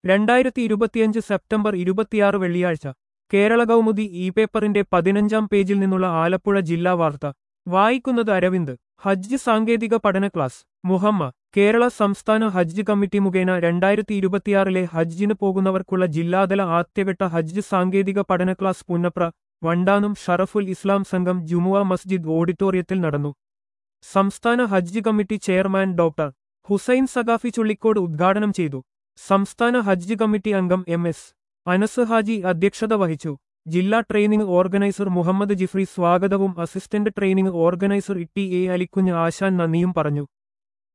രണ്ടായിരത്തി ഇരുപത്തിയഞ്ച് സെപ്റ്റംബർ ഇരുപത്തിയാറ് വെള്ളിയാഴ്ച കേരള കൗമുദി ഇ പേപ്പറിന്റെ പതിനഞ്ചാം പേജിൽ നിന്നുള്ള ആലപ്പുഴ ജില്ലാ വാർത്ത വായിക്കുന്നത് അരവിന്ദ് ഹജ്ജ് സാങ്കേതിക പഠന ക്ലാസ് മുഹമ്മ കേരള സംസ്ഥാന ഹജ്ജ് കമ്മിറ്റി മുഖേന രണ്ടായിരത്തി ഇരുപത്തിയാറിലെ ഹജ്ജിന് പോകുന്നവർക്കുള്ള ജില്ലാതല ആദ്യഘട്ട ഹജ്ജ് സാങ്കേതിക പഠന ക്ലാസ് പുന്നപ്ര വണ്ടാനം ഷറഫുൽ ഇസ്ലാം സംഘം ജുമുഅ മസ്ജിദ് ഓഡിറ്റോറിയത്തിൽ നടന്നു സംസ്ഥാന ഹജ്ജ് committee chairman doctor Hussain Saqafi Chullikode ഉദ്ഘാടനം ചെയ്തു സംസ്ഥാന ഹജ്ജ് കമ്മിറ്റി അംഗം എം എസ് അനസ് ഹാജി അധ്യക്ഷത വഹിച്ചു ജില്ലാ ട്രെയിനിംഗ് ഓർഗനൈസർ മുഹമ്മദ് ജിഫ്രി സ്വാഗതവും assistant training organiser E T A Alikunju ആശാൻ നന്ദിയും പറഞ്ഞു